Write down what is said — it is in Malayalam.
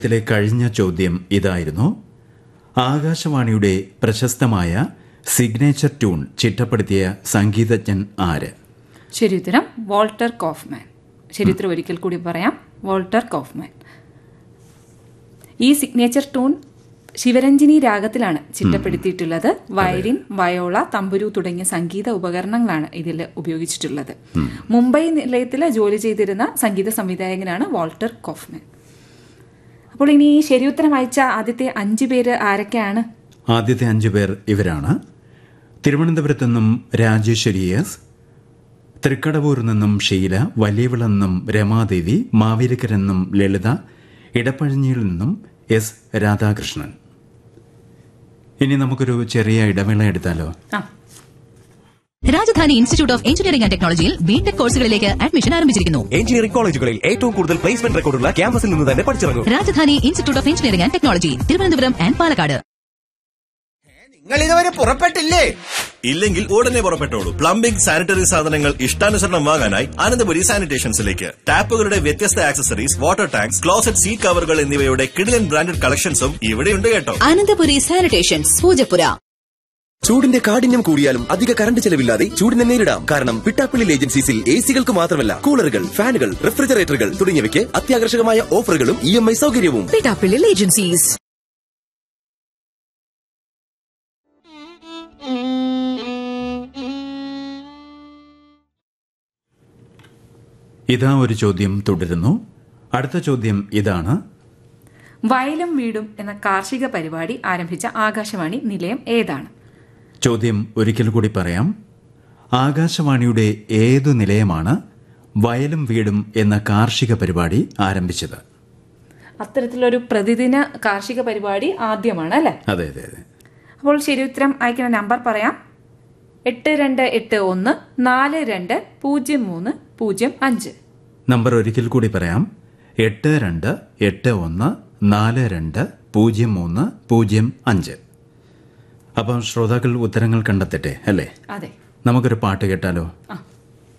ത്തിലെ കഴിഞ്ഞ ചോദ്യം ഇതായിരുന്നു ആകാശവാണിയുടെ പ്രശസ്തമായ സിഗ്നേച്ചർ ട്യൂൺ ചിട്ടപ്പെടുത്തിയ സംഗീതജ്ഞൻ ആര് ശരി ഉത്തരം വോൾട്ടർ കോഫ്മാൻ ശരി ഉത്തരം ഒരിക്കൽ കൂടി പറയാം വോൾട്ടർ കോഫ്മാൻ ഈ സിഗ്നേച്ചർ ടൂൺ ശിവരഞ്ജിനി രാഗത്തിലാണ് ചിട്ടപ്പെടുത്തിയിട്ടുള്ളത് വയലിൻ വയോള തമ്പുരു തുടങ്ങിയ സംഗീത ഉപകരണങ്ങളാണ് ഇതിൽ ഉപയോഗിച്ചിട്ടുള്ളത് മുംബൈ നിലയത്തിൽ ജോലി ചെയ്തിരുന്ന സംഗീത സംവിധായകനാണ് വാൾട്ടർ കോഫ്മാൻ അപ്പോൾ ഇനി ശരി ഉത്തരം അയച്ച ആദ്യത്തെ അഞ്ചു പേര് ആരൊക്കെയാണ് ആദ്യത്തെ അഞ്ചു പേർ ഇവരാണ് തിരുവനന്തപുരത്തു നിന്നും രാജേശ്വരി എസ് തൃക്കടവൂരിൽ നിന്നും ഷീല വലിയവിള നിന്നും രമാദേവി മാവേലിക്കര നിന്നും ലളിത ഇടപ്പഴഞ്ഞിയിൽ നിന്നും എസ് രാധാകൃഷ്ണൻ ഇനി നമുക്കൊരു ചെറിയ ഇടവേള എടുത്താലോ ആ Rajadhani institute of engineering and ടെക്നോളജിയിൽ ബിടെക് കോഴ്സുകളിലേക്ക് അഡ്മിഷൻ ആരംഭിച്ചിരിക്കുന്നു എഞ്ചിനീയറിംഗ് കോളേജുകളിൽ ഏറ്റവും കൂടുതൽ പ്ലേസ്മെന്റ് റെക്കോർഡുള്ള ക്യാമ്പസിൽ നിന്ന് തന്നെ പഠിച്ചിറങ്ങും Rajadhani institute of engineering and technology Thiruvananthapuram and Palakkad നിങ്ങൾ ഇതുവരെ പുറപ്പെട്ടില്ലേ ഇല്ലെങ്കിൽ ഉടനെ പുറപ്പെട്ടോളൂ പ്ലംബിംഗ് സാനിറ്ററി സാധനങ്ങൾ ഇഷ്ടാനുസരണം വാങ്ങാനായി അനന്തപുരി സാനിറ്റേഷൻസിലേക്ക് ടാപ്പുകളുടെ വ്യത്യസ്ത accessories water tanks closet seat കവറുകൾ എന്നിവയുടെ കിടിലൻ ബ്രാൻഡഡ് കളക്ഷൻസും ഇവിടെയുണ്ട് കേട്ടോ അനന്തപുരി സാനിറ്റേഷൻസ് പൂജപ്പുര ചൂടിന്റെ കാഠിന്യം കൂടിയാലും അധിക കറണ്ട് ചെലവില്ലാതെ ചൂടിനെ നേരിടാം കാരണം പിട്ടാപ്പിള്ളി ഏജൻസീസിൽ എ സികൾക്ക് മാത്രമല്ല കൂളറുകൾ ഫാനുകൾ റെഫ്രിജറേറ്ററുകൾ തുടങ്ങിയവയ്ക്ക് അത്യാകർഷകമായ ഓഫറുകളും ഇ എം ഐ സൗകര്യവും പിട്ടാപ്പിള്ളിൽ ഏജൻസീസ് ഇതാ ഒരു ചോദ്യം തുടരുന്നു അടുത്ത ചോദ്യം ഇതാണ് വയലും വീടും എന്ന കാർഷിക പരിപാടി ആരംഭിച്ച ആകാശവാണി നിലയം ഏതാണ് ചോദ്യം ഒരിക്കൽ കൂടി പറയാം ആകാശവാണിയുടെ ഏതു നിലയമാണ് വയലും വീടും എന്ന കാർഷിക പരിപാടി ആരംഭിച്ചത് അത്തരത്തിലൊരു പ്രതിദിന കാർഷിക പരിപാടി ആദ്യമാണ് അല്ലേ അതെ അതെ അതെ അപ്പോൾ ശരി ഉത്തരം അയക്കുന്ന നമ്പർ പറയാം എട്ട് രണ്ട് എട്ട് ഒന്ന് നാല് രണ്ട് പൂജ്യം മൂന്ന് പൂജ്യം അഞ്ച് നമ്പർ ഒരിക്കൽ കൂടി പറയാം എട്ട് രണ്ട് എട്ട് ഒന്ന് നാല് രണ്ട് പൂജ്യം മൂന്ന് പൂജ്യം അഞ്ച് അപ്പം ശ്രോതാക്കൾ ഉത്തരങ്ങൾ കണ്ടെത്തട്ടെ അല്ലേ അതെ നമുക്കൊരു പാട്ട് കേട്ടാലോ ആ